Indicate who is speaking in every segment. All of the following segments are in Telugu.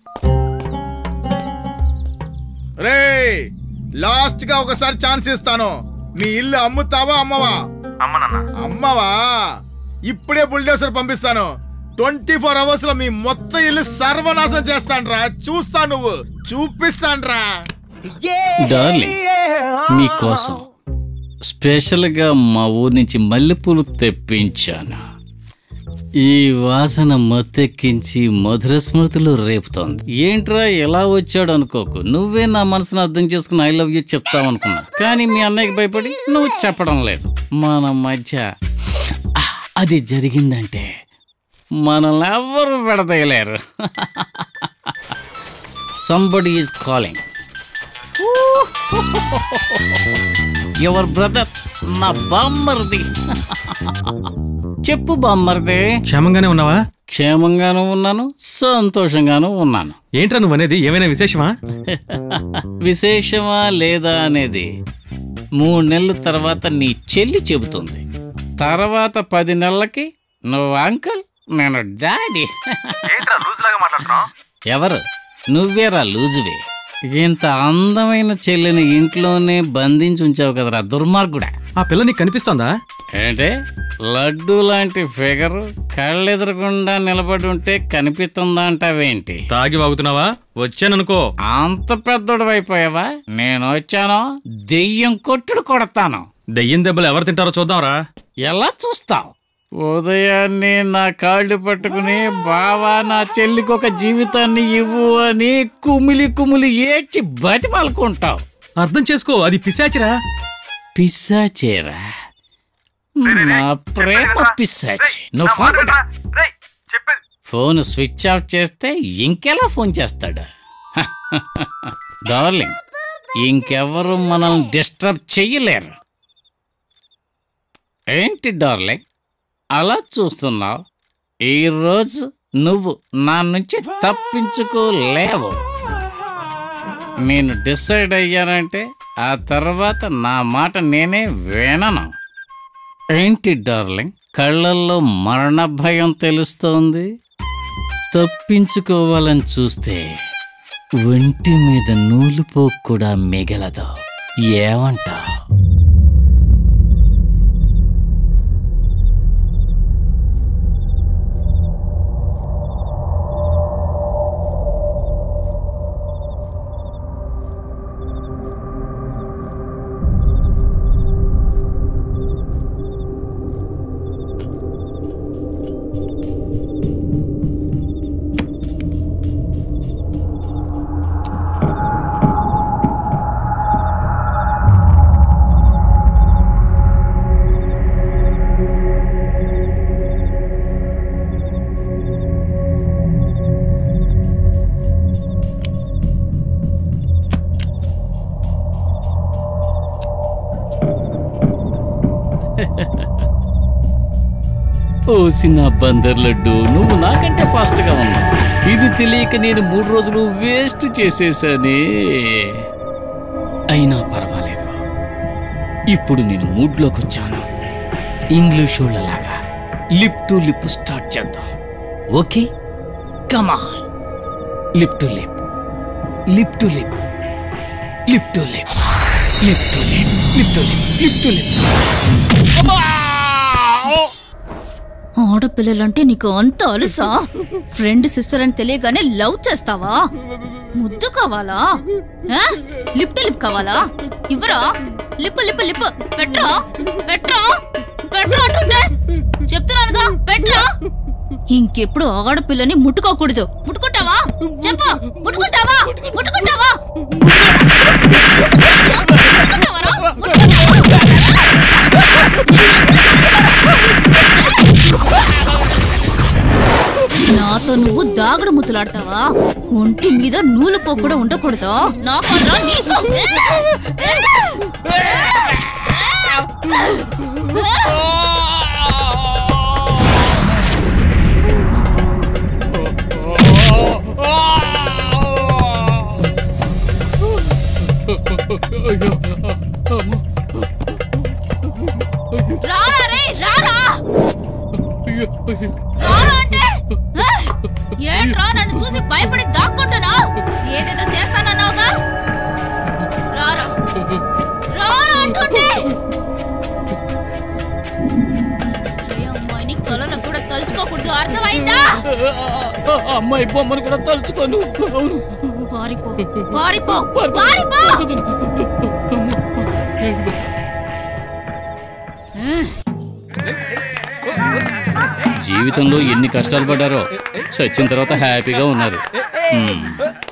Speaker 1: రే లాస్ట్ గా ఒకసారి ఛాన్స్ ఇస్తాను మీ ఇల్లు అమ్ముతావా అమ్మవా
Speaker 2: అమ్మనన్నా
Speaker 1: అమ్మవా ఇప్పుడే బుల్డోసర్ పంపిస్తాను ట్వంటీ ఫోర్ అవర్స్ లో మీ మొత్తం ఇల్లు సర్వనాశనం చేస్తాన్రా చూస్తా నువ్వు చూపిస్తాన్రా
Speaker 3: డార్లింగ్ మీకోసం స్పెషల్గా మా ఊరి నుంచి మల్లెపూలు తెప్పించాను ఈ వాసన మత్తెక్కించి మధుర స్మృతులు రేపుతోంది ఏంట్రా ఎలా వచ్చాడు అనుకోకు నువ్వే నా మనసును అర్థం చేసుకుని ఐ లవ్ యూ చెప్తావనుకున్నా కానీ మీ అన్నయ్యకి భయపడి నువ్వు చెప్పడం లేదు మన మధ్య ఆ, అది జరిగిందంటే మనల్ని ఎవ్వరు విడదయలేరు somebody is calling your brother నా బామ్మర్ది చెప్పు బామ్మర్ది
Speaker 4: క్షేమంగానే ఉన్నావా
Speaker 3: క్షేమంగాను ఉన్నాను సంతోషంగాను ఉన్నాను
Speaker 4: ఏంట్రా నువ్వు అనేది ఏమైనా విశేషమా
Speaker 3: విశేషమా లేదా అనేది మూడు నెలల తర్వాత నీ చెల్లి చెబుతుంది తర్వాత పది నెలలకి నువ్వు అంకుల్ నేను డాడీ
Speaker 2: ఏంట్రా లూజ్ లాగా మాట్లాడుతున్నావు
Speaker 3: ఎవరు నువ్వేరా లూజువే ఇంత అందమైన చెల్లిని ఇంట్లోనే బంధించి ఉంచావు కదరా దుర్మార్గుడా
Speaker 4: ఆ పిల్ల నీకు కనిపిస్తోందా
Speaker 3: ఏంటే లడ్డు లాంటి ఫిగర్ కళ్ళెదరకుండా నిలబడి ఉంటే కనిపిస్తుందా అంటావేంటి
Speaker 4: తాగి వాగుతున్నావా వచ్చాననుకో
Speaker 3: అంత పెద్దోడు అయిపోయావా నేను వచ్చాను దెయ్యం కొట్టుడు కొడతాను
Speaker 4: దెయ్యం దెబ్బలు ఎవరు తింటారో చూద్దాంరా
Speaker 3: ఎలా చూస్తావు ఉదయాన్నే నా కాళ్ళు పట్టుకుని బావా నా చెల్లికి ఒక జీవితాన్ని ఇవ్వు అని కుమిలి కుమిలి ఏడ్చి బతిమాలుకుంటావు
Speaker 4: అర్థం చేసుకో అది పిశాచిరా
Speaker 3: పిశాచేరా నా ప్రేమ పిశాచి నువ్వు ఫోన్ పెట్టు.
Speaker 2: రేయ్ చెప్పేది
Speaker 3: ఫోన్ స్విచ్ ఆఫ్ చేస్తే ఇంకెలా ఫోన్ చేస్తాడు డార్లింగ్ ఇంకెవరు మనల్ని డిస్టర్బ్ చెయ్యలేరు ఏంటి డార్లింగ్ అలా చూస్తున్నావు ఈరోజు నువ్వు నా నుంచి తప్పించుకోలేవు నేను డిసైడ్ అయ్యానంటే ఆ తర్వాత నా మాట నేనే వినను ఏంటి డార్లింగ్ కళ్ళల్లో మరణ భయం తెలుస్తోంది తప్పించుకోవాలని చూస్తే ఒంటి మీద నూలు పోకు కూడా మిగలదు ఏమంటావు ఓసిన బందర్ లడ్డు నువ్వు నాకంటే ఫాస్ట్ గా ఉన్నావు ఇది తెలియక నేను మూడు రోజులు వేస్ట్ చేసేసానే అయినా పర్వాలేదు ఇప్పుడు నేను మూడ్లోకి వచ్చాను ఇంగ్లీష్ వాళ్ళలాగా లిప్ టు లిప్ స్టార్ట్ చేద్దాం okay come on lip to lip lip to lip lip to lip lip to lip lip to lip lip to lip
Speaker 5: ఆడపిల్లలంటే నీకు అంత అలుసా ఫ్రెండ్ సిస్టర్ అని తెలియగానే లవ్ చేస్తావా ముద్దు కావాలా ఆ? లిప్ టు లిప్ కావాలా ఇవ్వరా లిప్ లిప్ లిప్ పెట్రా పెట్రా పెట్రా అంటుంటే చెప్తున్నానుగా పెట్రా ఇంకెప్పుడు ఆడపిల్లని ముట్టుకోకూడదు ముట్టుకుంటావా చెప్పు ముట్టుకుంటావా ముట్టుకుంటావా ముట్టుకుంటావరా? నాతో నువ్వు దాగుడు ముద్దులాడతావా ఒంటి మీద నూలు పోకు కూడా ఉండకూడదు నాకు అదరా నీకు రారా రే రారా రారా అంటే ఆ! ఏంట్రా నన్ను చూసి భయపడి దాక్కుంటున్నా
Speaker 3: ఆ అమ్మాయి బొమ్మను కూడా తలుచుకోను అవును
Speaker 5: పారిపో పారిపో
Speaker 3: పారిపో.
Speaker 5: పారిపో
Speaker 3: జీవితంలో ఎన్ని కష్టాలు పడ్డారో చచ్చిన తర్వాత హ్యాపీగా ఉన్నారు హ్మ్.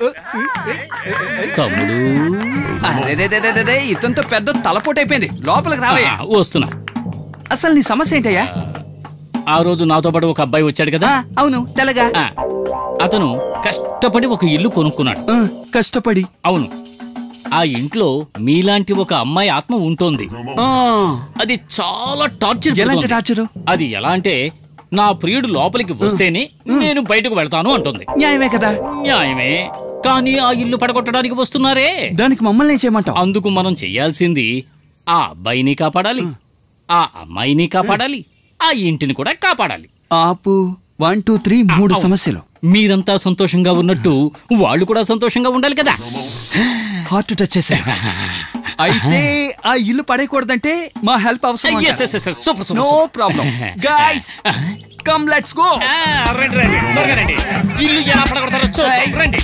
Speaker 3: తమ్ముడు
Speaker 6: అరే ఇతంతో పెద్ద తలపోటు అయిపోయింది లోపలికి రావయ్యా
Speaker 3: ఆ, వస్తున్నా
Speaker 6: అసలు నీ సమస్య ఏంటయ్యా
Speaker 3: ఆ రోజు నాతో పాటు ఒక అబ్బాయి వచ్చాడు కదా
Speaker 6: ఆ, అవును తెలగా
Speaker 3: ఆ, అతను కష్టపడి ఒక ఇల్లు కొనుక్కున్నాడు
Speaker 6: ఆ, కష్టపడి
Speaker 3: అవును ఆ ఇంట్లో మీలాంటి ఒక అమ్మాయి ఆత్మ ఉంటుంది
Speaker 6: ఆ,
Speaker 3: అది చాలా టార్చర్
Speaker 6: ఎలాంటి
Speaker 3: పెడుతోంది.
Speaker 6: టార్చరు
Speaker 3: అది ఎలా అంటే నా ప్రియుడు లోపలికి వస్తేనే నేను బయటకు వెళ్తాను అంటుంది
Speaker 6: న్యాయమే కదా
Speaker 3: న్యాయమే కానీ ఆ ఇల్లు పడగొట్టడానికి వస్తున్నారే
Speaker 6: దానికి మమ్మల్ని ఏం చేయమంటావు
Speaker 3: అందుకు మనం చెయ్యాల్సింది ఆ అబ్బాయిని కాపాడాలి ఆ అమ్మాయిని కాపాడాలి ఆ ఇంటిని కూడా కాపాడాలి
Speaker 6: ఆపు వన్ టూ త్రీ మూడు
Speaker 3: అవును.
Speaker 6: సమస్యలు
Speaker 3: మీరంతా సంతోషంగా ఉన్నట్టు వాళ్ళు కూడా సంతోషంగా ఉండాలి కదా
Speaker 6: హార్ట్ టచ్ చేశారు అయితే ఆ ఇల్లు పడేయకూడదంటే మా హెల్ప్ అవసరం
Speaker 3: Yes, yes, yes, yes. Super, super,
Speaker 6: no
Speaker 3: super.
Speaker 6: Problem guys come let's go
Speaker 3: ఆ, రండి రండి త్వరగా రండి ఇల్లు ఎలా పడగొడతారో చూద్దాం. రండి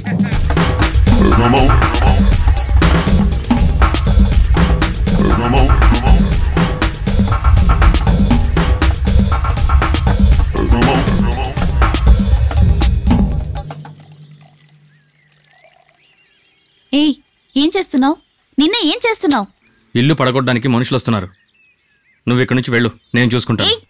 Speaker 5: ఏయ్ ఏం చేస్తున్నావు నిన్న ఏం చేస్తున్నావు
Speaker 4: ఇల్లు పడగొట్టడానికి మనుషులు వస్తున్నారు నువ్వు ఇక్కడి నుంచి వెళ్ళు నేను చూసుకుంటాను
Speaker 5: ఏయ్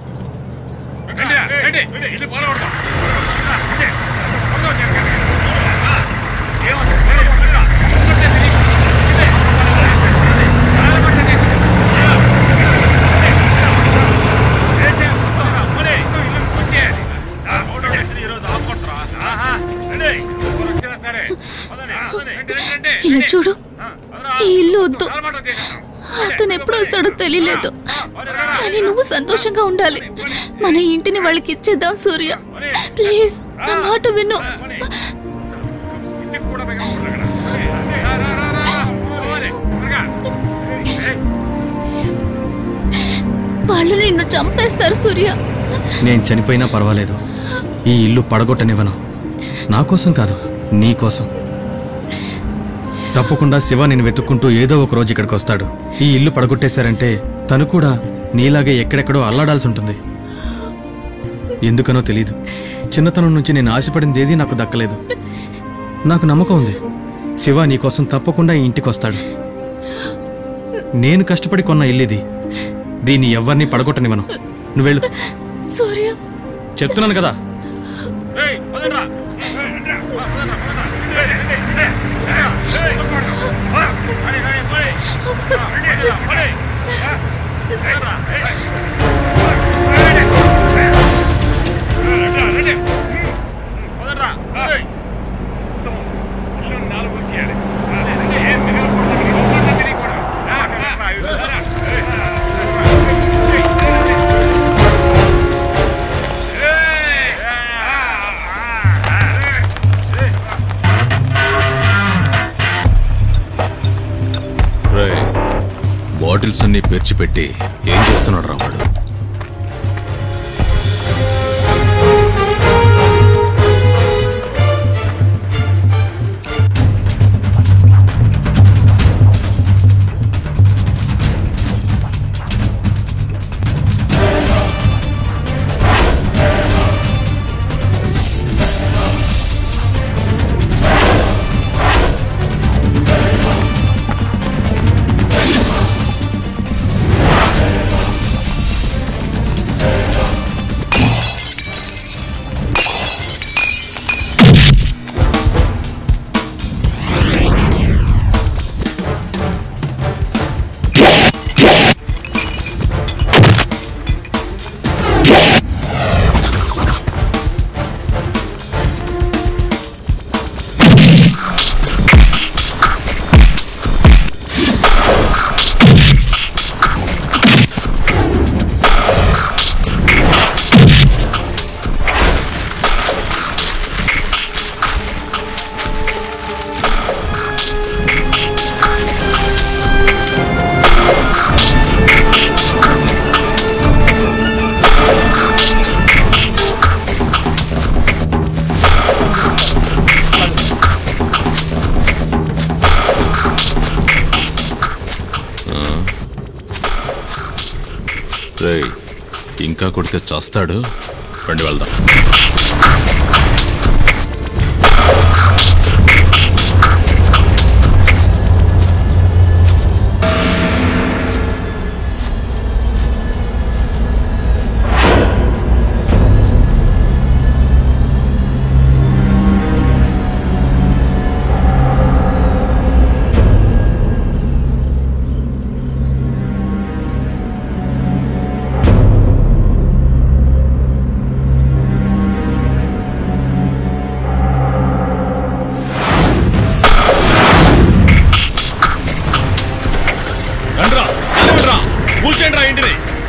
Speaker 5: ఇలా చూడు ఈ ఇల్లు వద్దు అతను ఎప్పుడు వస్తాడో తెలియలేదు కానీ నువ్వు సంతోషంగా ఉండాలి మన ఇంటిని వాళ్ళకి ఇచ్చేద్దాం సూర్య ప్లీజ్ నా మాట విను వాళ్ళు నిన్ను చంపేస్తారు సూర్య
Speaker 4: నేను చనిపోయినా పర్వాలేదు ఈ ఇల్లు పడగొట్టనివ్వను నా కోసం కాదు నీ కోసం తప్పకుండా శివ నేను వెతుక్కుంటూ ఏదో ఒక రోజు ఇక్కడికి వస్తాడు ఈ ఇల్లు పడగొట్టేశారంటే తను కూడా నీలాగే ఎక్కడెక్కడో అల్లాడాల్సి ఉంటుంది ఎందుకనో తెలీదు చిన్నతనం నుంచి నేను ఆశపడింది ఏదీ నాకు దక్కలేదు నాకు నమ్మకం ఉంది శివ నీ కోసం తప్పకుండా ఈ ఇంటికి వస్తాడు నేను కష్టపడి కొన్న ఇల్లు ఇది దీన్ని ఎవరిని పడగొట్టనివ్వను నువ్వు వెళ్ళు
Speaker 5: సూర్య
Speaker 4: చెప్తున్నాను కదా
Speaker 7: రేయ్, బాటిల్స్ అన్ని పెట్టి ఏం చేస్తున్నాడు రా వాడు ఇంకా కొడితే చస్తాడు రండి వెళ్దాం రండ్రా రండ్రా కూర్చోండి రా ఇంటిని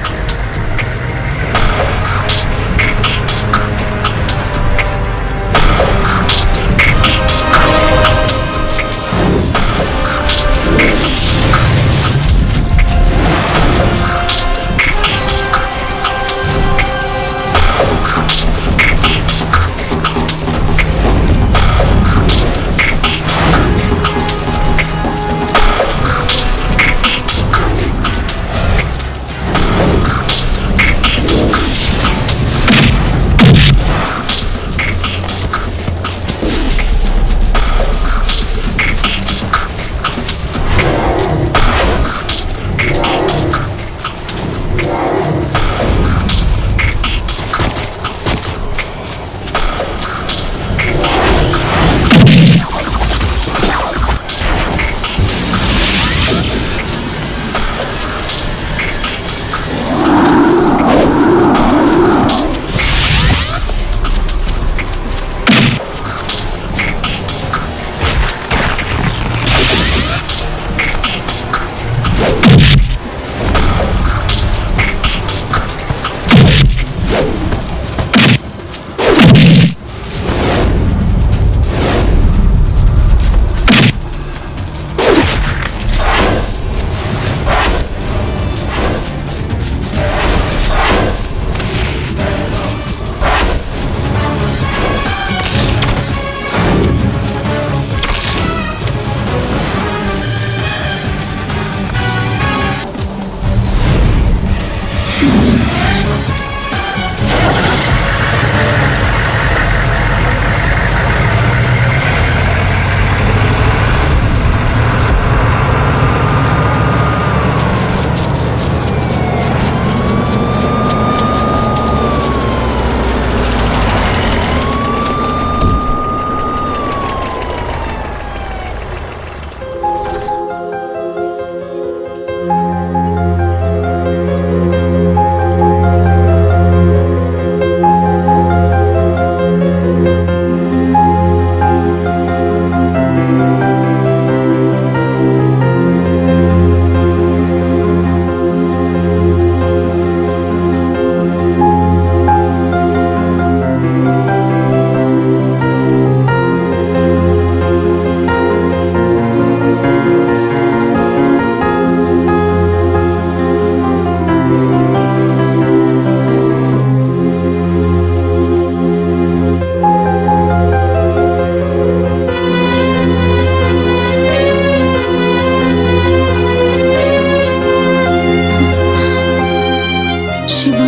Speaker 5: శివ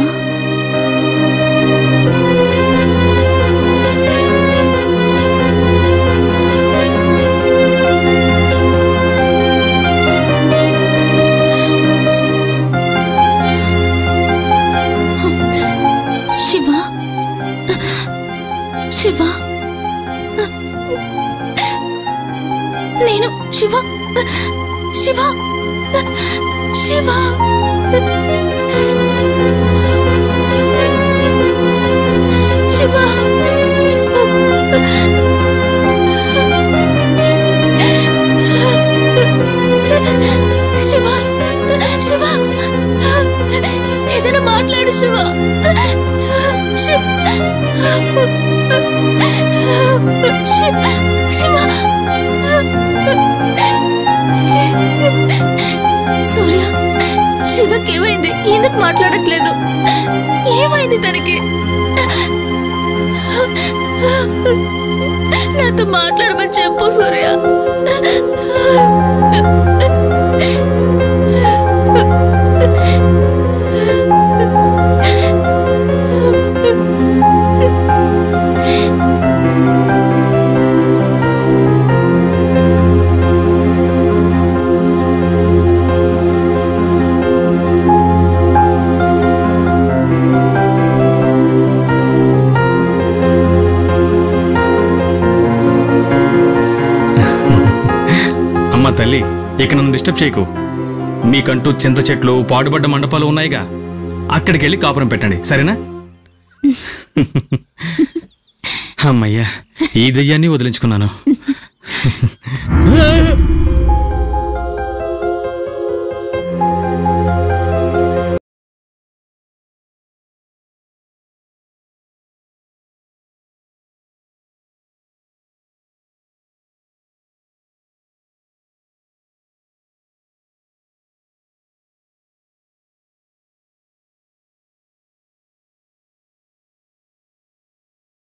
Speaker 5: శివ శివ నేను శివ శివ శివ శివ శివ శివ ఏదైనా మాట్లాడు శివ శివ శివ శివ సూర్య శివకేమైంది ఎందుకు మాట్లాడట్లేదు ఏమైంది తనకి నాతో మాట్లాడమని చెప్పు సూర్య
Speaker 4: తల్లి ఇక నన్ను డిస్టర్బ్ చేయకు మీకంటూ చింత చెట్లు పాడుబడ్డ మండపాలు ఉన్నాయిగా అక్కడికి వెళ్ళి కాపురం పెట్టండి సరేనా అమ్మయ్యా ఈ దెయ్యాన్ని వదిలించుకున్నాను